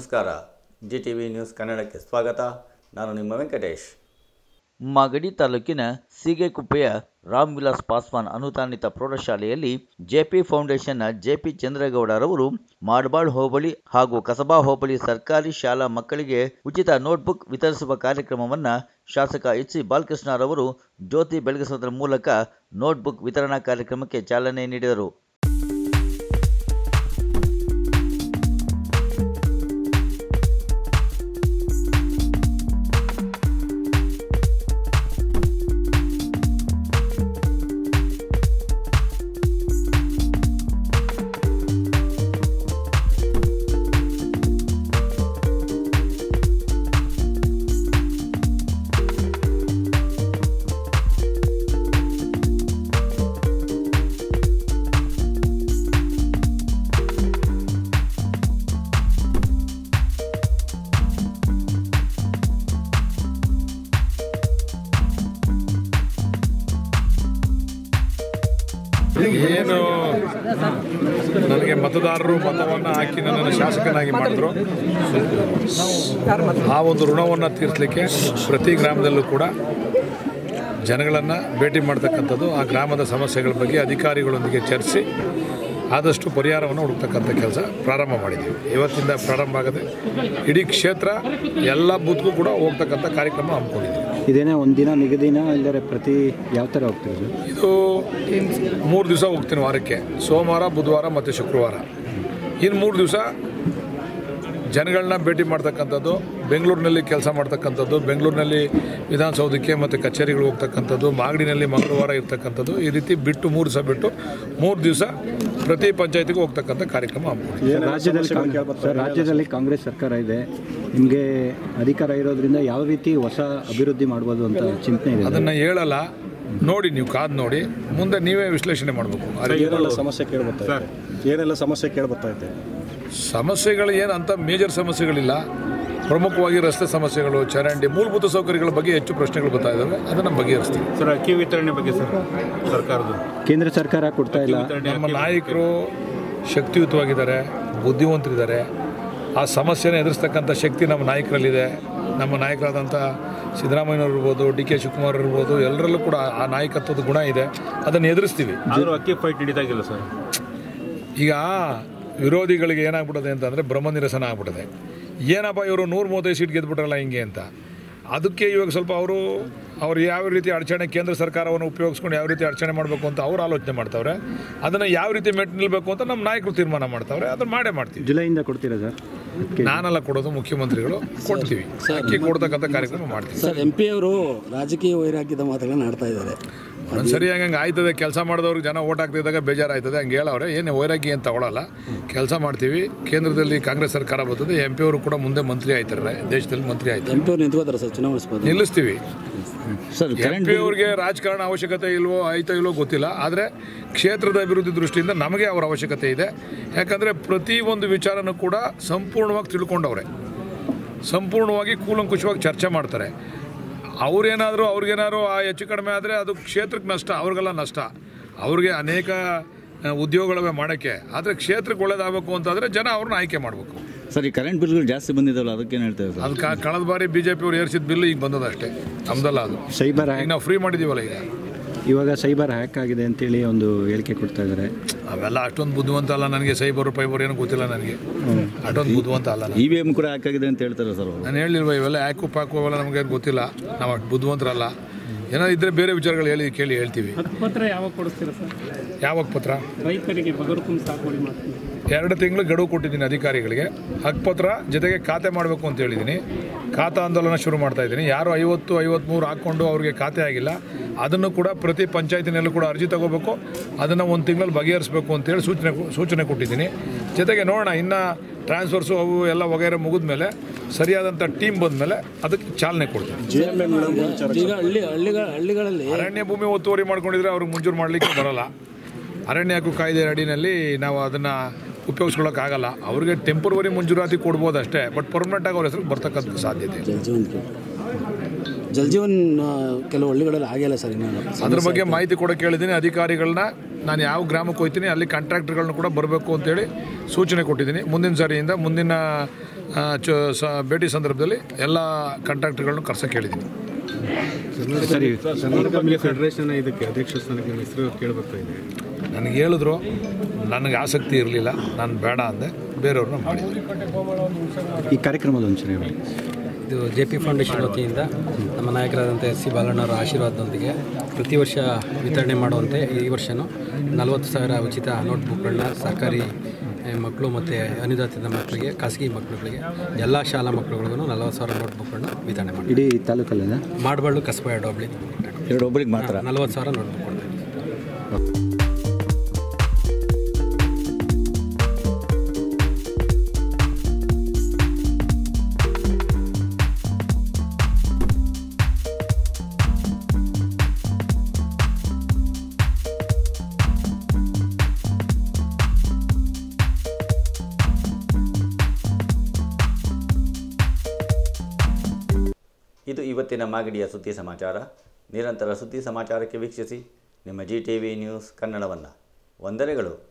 ನಮಸ್ಕಾರ G T V news ಕನ್ನಡಕ್ಕೆ ಸ್ವಾಗತ ನಾನು ನಿಮ್ಮ ವೆಂಕಟೇಶ್ ಮಾಗಡಿ ತಾಲೂಕಿನ ಸೀಗೆಕುಪ್ಪೆಯ ರಾಮ್ ವಿಲಾಸ್ ಪಾಸ್ವಾನ್ ಅನುದಾನಿತ ಪ್ರೌಢಶಾಲೆಯಲ್ಲಿ ಜೆಪಿ ಫೌಂಡೇಶನ್ನ ಜೆಪಿ ಚಂದ್ರೇಗೌಡರವರು ಮಾಡಬಾಳ್ ಹೋಬಳಿ ಹಾಗೂ ಕಸಬಾ ಹೋಬಳಿ ಸರ್ಕಾರಿ ಶಾಲಾ ಮಕ್ಕಳಿಗೆ ಉಚಿತ ನೋಟ್ಬುಕ್ ವಿತರಿಸುವ ಕಾರ್ಯಕ್ರಮವನ್ನು ಶಾಸಕ ಎಚ್ ಸಿ ಬಾಲಕೃಷ್ಣರವರು ಜ್ಯೋತಿ ಬೆಳಗಿಸುವುದರ ಮೂಲಕ ನೋಟ್ಬುಕ್ ವಿತರಣಾ ಕಾರ್ಯಕ್ರಮಕ್ಕೆ ಚಾಲನೆ ನೀಡಿದರು ಏನು ನನಗೆ ಮತದಾರರು ಮತವನ್ನು ಹಾಕಿ ನನ್ನನ್ನು ಶಾಸಕನಾಗಿ ಮಾಡಿದ್ರು ಆ ಒಂದು ಋಣವನ್ನು ತೀರಿಸಲಿಕ್ಕೆ ಪ್ರತಿ ಗ್ರಾಮದಲ್ಲೂ ಕೂಡ ಜನಗಳನ್ನು ಭೇಟಿ ಮಾಡ್ತಕ್ಕಂಥದ್ದು ಆ ಗ್ರಾಮದ ಸಮಸ್ಯೆಗಳ ಬಗ್ಗೆ ಅಧಿಕಾರಿಗಳೊಂದಿಗೆ ಚರ್ಚಿಸಿ ಆದಷ್ಟು ಪರಿಹಾರವನ್ನು ಹುಡುಕ್ತಕ್ಕಂಥ ಕೆಲಸ ಪ್ರಾರಂಭ ಮಾಡಿದ್ದೀವಿ ಇವತ್ತಿಂದ ಪ್ರಾರಂಭ ಆಗದೆ ಇಡೀ ಕ್ಷೇತ್ರ ಎಲ್ಲ ಬೂತ್ಗೂ ಕೂಡ ಹೋಗ್ತಕ್ಕಂಥ ಕಾರ್ಯಕ್ರಮ ಹಮ್ಮಿಕೊಂಡಿದ್ದೀವಿ ಇದೇನೇ ಒಂದಿನ ನಿಗದಿನ ಇಲ್ಲರೆ ಪ್ರತಿ ಯಾವ ಥರ ಹೋಗ್ತೀರಿ ಸರ್ ಇದು ಮೂರು ದಿವಸ ಹೋಗ್ತೀನಿ ವಾರಕ್ಕೆ ಸೋಮವಾರ ಬುಧವಾರ ಮತ್ತು ಶುಕ್ರವಾರ ಇನ್ನು ಮೂರು ದಿವಸ ಜನಗಳನ್ನ ಭೇಟಿ ಮಾಡ್ತಕ್ಕಂಥದ್ದು ಬೆಂಗಳೂರಿನಲ್ಲಿ ಕೆಲಸ ಮಾಡ್ತಕ್ಕಂಥದ್ದು ಬೆಂಗಳೂರಿನಲ್ಲಿ ವಿಧಾನಸೌಧಕ್ಕೆ ಮತ್ತು ಕಚೇರಿಗಳು ಹೋಗ್ತಕ್ಕಂಥದ್ದು ಮಾಗಡಿನಲ್ಲಿ ಮಂಗಳವಾರ ಇರ್ತಕ್ಕಂಥದ್ದು ಈ ರೀತಿ ಬಿಟ್ಟು ಮೂರು ದಿವಸ ಬಿಟ್ಟು ಮೂರು ದಿವಸ ಪ್ರತಿ ಪಂಚಾಯತಿಗೂ ಹೋಗ್ತಕ್ಕಂಥ ಕಾರ್ಯಕ್ರಮ ಹಮ್ಮಿಕೊಂಡಿದ್ದೀವಿ ಸರ್, ರಾಜ್ಯದಲ್ಲಿ ಕಾಂಗ್- ಸರ್ ರಾಜ್ಯದಲ್ಲಿ ಕಾಂಗ್ರೆಸ್ ಸರ್ಕಾರ ಇದೆ ನಿಮಗೆ ಅಧಿಕಾರ ಇರೋದ್ರಿಂದ ಯಾವ ರೀತಿ ಹೊಸ ಅಭಿವೃದ್ಧಿ ಮಾಡ್ಬೋದು ಅಂತ ಚಿಂತನೆ ಇದೆ ಅದನ್ನು ಹೇಳಲ್ಲ ನೋಡಿ ನೀವು ಕಾದು ನೋಡಿ ಮುಂದೆ ನೀವೇ ವಿಶ್ಲೇಷಣೆ ಮಾಡಬೇಕು ಏನೆಲ್ಲ ಸಮಸ್ಯೆ ಕೇಳ್ಬರ್ತಾ ಇದೆ ಏನೆಲ್ಲ ಸಮಸ್ಯೆ ಕೇಳ್ಬರ್ತಾ ಇದೆ ಸಮಸ್ಯೆಗಳು ಏನು ಅಂತ ಮೇಜರ್ ಸಮಸ್ಯೆಗಳಿಲ್ಲ ಪ್ರಮುಖವಾಗಿ ರಸ್ತೆ ಸಮಸ್ಯೆಗಳು ಚರಂಡಿ ಮೂಲಭೂತ ಸೌಕರ್ಯಗಳ ಬಗ್ಗೆ ಹೆಚ್ಚು ಪ್ರಶ್ನೆಗಳು ಬರ್ತಾ ಇದ್ದಾವೆ ಅದನ್ನು ಬಗೆಹರಿಸ್ತೀವಿ ಸರ್ ಅಕ್ಕಿ ವಿತರಣೆ ಬಗ್ಗೆ ಸರ್ ಸರ್ಕಾರದ್ದು ಕೇಂದ್ರ ಸರ್ಕಾರ ಕೊಡ್ತಾ ಇಲ್ಲ ನಮ್ಮ ನಾಯಕರು ಶಕ್ತಿಯುತವಾಗಿದ್ದಾರೆ ಬುದ್ಧಿವಂತರಿದ್ದಾರೆ ಆ ಸಮಸ್ಯೆನ ಎದುರಿಸ್ತಕ್ಕಂಥ ಶಕ್ತಿ ನಮ್ಮ ನಾಯಕರಲ್ಲಿದೆ ನಮ್ಮ ನಾಯಕರಾದಂಥ ಸಿದ್ದರಾಮಯ್ಯನವರು ಇರ್ಬೋದು ಡಿ ಕೆ ಶಿವಕುಮಾರ್ ಇರ್ಬೋದು ಎಲ್ಲರಲ್ಲೂ ಕೂಡ ಆ ನಾಯಕತ್ವದ ಗುಣ ಇದೆ ಅದನ್ನು ಎದುರಿಸ್ತೀವಿ ಆದರೂ ಅಕ್ಕಿ ಫೈಟ್ ನಡೀತಾಗಿಲ್ಲ ಸರ್ ಈಗ ವಿರೋಧಿಗಳಿಗೆ ಏನಾಗ್ಬಿಟ್ಟದೆ ಅಂತಂದರೆ ಬ್ರಹ್ಮ ನಿರಸನ ಆಗ್ಬಿಟ್ಟಿದೆ ಏನಪ್ಪ ಇವರು ನೂರ ಮೂವತ್ತೈದು ಸೀಟ್ ಗೆದ್ಬಿಟ್ರಲ್ಲ ಹಿಂಗೆ ಅಂತ ಅದಕ್ಕೆ ಇವಾಗ ಸ್ವಲ್ಪ ಅವರು ಅವ್ರು ಯಾವ ರೀತಿ ಅಡಚಣೆ ಕೇಂದ್ರ ಸರ್ಕಾರವನ್ನು ಉಪಯೋಗಿಸ್ಕೊಂಡು ಯಾವ ರೀತಿ ಅಡಚಣೆ ಮಾಡಬೇಕು ಅಂತ ಅವ್ರು ಆಲೋಚನೆ ಮಾಡ್ತಾವ್ರೆ ಅದನ್ನು ಯಾವ ರೀತಿ ಮೆಟ್ ನಿಲ್ಬೇಕು ಅಂತ ನಮ್ಮ ನಾಯಕರು ತೀರ್ಮಾನ ಮಾಡ್ತಾವ್ರೆ ಅದನ್ನು ಮಾಡೇ ಮಾಡ್ತೀವಿ ಜುಲೈಯಿಂದ ಕೊಡ್ತೀರಾ ಸರ್ ಅದಕ್ಕೆ ನಾನೆಲ್ಲ ಕೊಡೋದು ಮುಖ್ಯಮಂತ್ರಿಗಳು ಕೊಡ್ತೀವಿ ಅಕ್ಕಿ ಕೊಡ್ತಕ್ಕಂಥ ಕಾರ್ಯಕ್ರಮ ಮಾಡ್ತೀವಿ ಸರ್ ಎಂ ಪಿ ಅವರು ರಾಜಕೀಯ ವೈರಾಗ್ಯದ ಮಾತುಗಳನ್ನ ಆಡ್ತಾ ಇದ್ದಾರೆ ಒಂದ್ ಸರಿಯಾಗಿ ಹಂಗೆ ಆಯ್ತದೆ ಕೆಲಸ ಮಾಡಿದವ್ರಿಗೆ ಜನ ಓಟ್ ಹಾಕ್ತಿದ್ದಾಗ ಬೇಜಾರಾಯ್ತದೆ ಹಂಗೆ ಹೇಳವ್ರೆ ಏನು ವೈರಾಗ್ಯ ಏನು ತಗೊಳಲ್ಲ ಕೆಲಸ ಮಾಡ್ತೀವಿ ಕೇಂದ್ರದಲ್ಲಿ ಕಾಂಗ್ರೆಸ್ ಸರ್ಕಾರ ಬರ್ತದೆ ಎಂ ಪಿ ಅವರು ಕೂಡ ಮುಂದೆ ಮಂತ್ರಿ ಆಯ್ತಾರೆ ದೇಶದಲ್ಲಿ ಮಂತ್ರಿ ಆಯ್ತಾರೆ ಎಂ ಪಿ ಅವ್ರು ನಿಂತ್ಕೋತಾರೆ ಸರ್ ಚುನಾವಣೆ ಸ್ಪರ್ಧೆ ನಿಲ್ಲಿಸ್ತೀವಿ ಸರ್ ಎಂ ಪಿ ಅವ್ರಿಗೆ ರಾಜಕಾರಣ ಅವಶ್ಯಕತೆ ಇಲ್ವೋ ಆಯ್ತೋ ಇಲ್ವೋ ಗೊತ್ತಿಲ್ಲ ಆದರೆ ಕ್ಷೇತ್ರದ ಅಭಿವೃದ್ಧಿ ದೃಷ್ಟಿಯಿಂದ ನಮಗೆ ಅವರ ಅವಶ್ಯಕತೆ ಇದೆ ಯಾಕಂದರೆ ಪ್ರತಿ ಒಂದು ವಿಚಾರನೂ ಕೂಡ ಸಂಪೂರ್ಣವಾಗಿ ತಿಳ್ಕೊಂಡವ್ರೆ ಸಂಪೂರ್ಣವಾಗಿ ಕೂಲಂಕುಷವಾಗಿ ಚರ್ಚೆ ಮಾಡ್ತಾರೆ ಅವ್ರೇನಾದರೂ ಅವ್ರಿಗೇನಾದ್ರು ಆ ಹೆಚ್ಚು ಕಡಿಮೆ ಆದರೆ ಅದು ಕ್ಷೇತ್ರಕ್ಕೆ ನಷ್ಟ ಅವ್ರಿಗೆಲ್ಲ ನಷ್ಟ ಅವ್ರಿಗೆ ಅನೇಕ ಆ, ಉದ್ಯೋಗಗಳವೆ ಮಾಡೋಕ್ಕೆ ಆದರೆ ಕ್ಷೇತ್ರಕ್ಕೆ ಒಳ್ಳೇದಾಗಬೇಕು ಅಂತಂದರೆ ಜನ ಅವ್ರನ್ನ ಆಯ್ಕೆ ಮಾಡಬೇಕು ಸರ್ ಈ ಕರೆಂಟ್ ಬಿಲ್ಗಳು ಜಾಸ್ತಿ ಬಂದಿದ್ದಾವಲ್ಲ ಅದಕ್ಕೇನು ಹೇಳ್ತೇವೆ ಸರ್ ಅದು ಕ- ಕಳೆದ ಬಾರಿ ಬಿ ಜೆ ಪಿಯವ್ರು ಏರಿಸಿದ ಬಿಲ್ ಈಗ ಬಂದದ ಅಷ್ಟೇ ನಮ್ದಲ್ಲ ಅದು ಸೈಬರ್ ಈಗ ಹ್ಯಾಕ್ ನಾವು ಫ್ರೀ ಮಾಡಿದ್ದೀವಲ್ಲ ಈಗ ಇವಾಗ ಸೈಬರ್ ಹ್ಯಾಕ್ ಆಗಿದೆ ಅಂತೇಳಿ ಒಂದು ಹೇಳಿಕೆ ಕೊಡ್ತಾ ಇದ್ದಾರೆ ಅವೆಲ್ಲ ಅಷ್ಟೊಂದು ಬುದ್ಧಿವಂತ ಅಲ್ಲ ನನಗೆ ಸೈಬರ್ ಫೈಬರ್ ಏನು ಗೊತ್ತಿಲ್ಲ ನನಗೆ ಅಷ್ಟೊಂದು ಬುದ್ಧಿವಂತ ಅಲ್ಲ ನಾನು. ಇ ವಿ ಎಮ್ ಕೂಡ ಹಾಕಾಗಿದೆ ಅಂತ ಹೇಳ್ತಾರೆ ಸರ್ ಅವರು ನಾನು ಹೇಳಿಲ್ವ ಇವೆಲ್ಲ ಯಾಕು ಪಾಕು ಅವೆಲ್ಲ ನಮಗೇನು ಗೊತ್ತಿಲ್ಲ ನಾವು ಅಷ್ಟು ಬುದ್ಧಿವಂತರಲ್ಲ ಏನಾದ್ರು ಇದ್ರೆ ಬೇರೆ ವಿಚಾರಗಳು ಹೇಳಿ ಕೇಳಿ ಹೇಳ್ತೀವಿ ಪತ್ರ ಯಾವಾಗ ಕೊಡಿಸ್ತೀರಾ ಸರ್ ಯಾವಾಗ ಪತ್ರ ರೈತರಿಗೆ ಬಗರ್ಕುಂ ಸಾಗುವಳಿ ಮಾಡ್ತೀನಿ ಎರಡು ತಿಂಗಳು ಗಡುವು ಕೊಟ್ಟಿದ್ದೀನಿ ಅಧಿಕಾರಿಗಳಿಗೆ ಹಕ್ಪತ್ರ ಜೊತೆಗೆ ಖಾತೆ ಮಾಡಬೇಕು ಅಂತ ಹೇಳಿದ್ದೀನಿ ಖಾತಾ ಆಂದೋಲನ ಶುರು ಮಾಡ್ತಾ ಇದ್ದೀನಿ ಯಾರು ಐವತ್ತು ಐವತ್ತ್ಮೂರು ಹಾಕ್ಕೊಂಡು ಅವ್ರಿಗೆ ಖಾತೆ ಆಗಿಲ್ಲ ಅದನ್ನು ಕೂಡ ಪ್ರತಿ ಪಂಚಾಯತಿನಲ್ಲೂ ಕೂಡ ಅರ್ಜಿ ತಗೋಬೇಕು ಅದನ್ನು ಒಂದು ತಿಂಗಳಲ್ಲಿ ಬಗೆಹರಿಸಬೇಕು ಅಂತೇಳಿ ಸೂಚನೆ ಸೂಚನೆ ಕೊಟ್ಟಿದ್ದೀನಿ ಜೊತೆಗೆ ನೋಡೋಣ ಇನ್ನು ಟ್ರಾನ್ಸ್ಫರ್ಸು ಅವು ಎಲ್ಲ ವಗೈರೆ ಮುಗಿದ ಮೇಲೆ ಸರಿಯಾದಂಥ ಟೀಮ್ ಬಂದ ಮೇಲೆ ಅದಕ್ಕೆ ಚಾಲನೆ ಕೊಡ್ತೀನಿ ಈಗ ಹಳ್ಳಿ ಹಳ್ಳಿಗಳ ಹಳ್ಳಿಗಳಲ್ಲಿ ಅರಣ್ಯ ಭೂಮಿ ಒತ್ತುವರಿ ಮಾಡ್ಕೊಂಡಿದ್ರೆ ಅವ್ರಿಗೆ ಮಂಜೂರು ಮಾಡಲಿಕ್ಕೆ ಬರಲ್ಲ ಅರಣ್ಯ ಹಕ್ಕು ಕಾಯ್ದೆ ಅಡಿನಲ್ಲಿ ನಾವು ಅದನ್ನು ಉಪಯೋಗಿಸ್ಕೊಳ್ಳೋಕ್ಕಾಗಲ್ಲ ಅವ್ರಿಗೆ ಟೆಂಪರವರಿ ಮಂಜೂರಾತಿ ಕೊಡ್ಬೋದು ಅಷ್ಟೇ ಬಟ್ ಪರ್ಮನೆಂಟ್ ಆಗಿ ಅವ್ರ ಹೆಸರು ಬರ್ತಕ್ಕಂಥ ಸಾಧ್ಯತೆ ಇದೆ. ಜಲ್ಜೀವನ್ ಜಲ್ಜೀವನ್ ಆ, ಕೆಲವು ಹಳ್ಳಿಗಳಲ್ಲಿ ಆಗಿಲ್ಲ ಸರ್ ಇನ್ನು ಅದ್ರ ಬಗ್ಗೆ ಮಾಹಿತಿ ಕೊಡೋಕೆ ಹೇಳಿದ್ದೀನಿ ಅಧಿಕಾರಿಗಳನ್ನ ನಾನು ಯಾವ ಗ್ರಾಮಕ್ಕೆ ಹೋಗ್ತೀನಿ ಅಲ್ಲಿ ಕಾಂಟ್ರಾಕ್ಟರ್ಗಳನ್ನ ಕೂಡ ಬರಬೇಕು ಅಂತೇಳಿ ಸೂಚನೆ ಕೊಟ್ಟಿದ್ದೀನಿ ಮುಂದಿನ ಸಾರಿಯಿಂದ ಮುಂದಿನ ಆ, ಚ ಸ ಭೇಟಿ ಸಂದರ್ಭದಲ್ಲಿ ಎಲ್ಲ ಕಾಂಟ್ರಾಕ್ಟ್ಗಳನ್ನು ಕರ್ಸೋಕೆ ಹೇಳಿದ್ದೀನಿ ಸರಿ ಕರ್ನಾಟಕ ಫೆಡರೇಷನ್ ಇದಕ್ಕೆ ಅಧ್ಯಕ್ಷ ಸ್ಥಾನಕ್ಕೆ ನಿಮ್ಮ ಹೆಸರು ಕೇಳಬೇಕಾ ಇದೆ ನನಗೆ ಹೇಳಿದ್ರು ನನಗೆ ಆಸಕ್ತಿ ಇರಲಿಲ್ಲ ನಾನು ಬೇಡ ಅಂದೆ ಬೇರೆಯವ್ರನ್ನ ಮಾಡಿದ್ರು ಈ ಕಾರ್ಯಕ್ರಮದ ಒಂದ್ಸರಿ ಹೇಳಿ ಇದು ಜೆ ಪಿ ಫೌಂಡೇಶನ್ ವತಿಯಿಂದ ನಮ್ಮ ನಾಯಕರಾದಂಥ ಎಸ್ ಸಿ ಬಾಲಣ್ಣವರ ಆಶೀರ್ವಾದದೊಂದಿಗೆ ಪ್ರತಿ ವರ್ಷ ವಿತರಣೆ ಮಾಡುವಂತೆ ಈ ವರ್ಷವೂ ನಲವತ್ತು ಸಾವಿರ ಉಚಿತ ನೋಟ್ಬುಕ್ಗಳನ್ನ ಸರ್ಕಾರಿ ಆ, ಮಕ್ಕಳು ಮತ್ತು ಅನುದಾನಿತ ಮಕ್ಕಳಿಗೆ ಖಾಸಗಿ ಮಕ್ಕಳುಗಳಿಗೆ ಎಲ್ಲ ಶಾಲಾ ಮಕ್ಕಳುಗಳಿಗೂ ನಲವತ್ತು ಸಾವಿರ ನೋಟ್ಬುಕ್ಗಳನ್ನ ವಿತರಣೆ ಮಾಡಿ ಇಡೀ ತಾಲೂಕಲ್ಲ ಮಾಡಬಾರ್ದು ಕಸಬ ಎರಡು ಹೋಬಳಿ ಎರಡು ಒಬ್ಬರಿಗೆ ಮಾತ್ರ ನಲವತ್ತು ಸಾವಿರ ನೋಟ್ಬುಕ್ ಕೊಡ್ತೀವಿ ಇದು ಇವತ್ತಿನ ಮಾಗಡಿಯ ಸುದ್ದಿ ಸಮಾಚಾರ ನಿರಂತರ ಸುದ್ದಿ ಸಮಾಚಾರಕ್ಕೆ ವೀಕ್ಷಿಸಿ ನಿಮ್ಮ ಜಿ ಟಿ ವಿ ನ್ಯೂಸ್ ಕನ್ನಡವನ್ನು ವಂದನೆಗಳು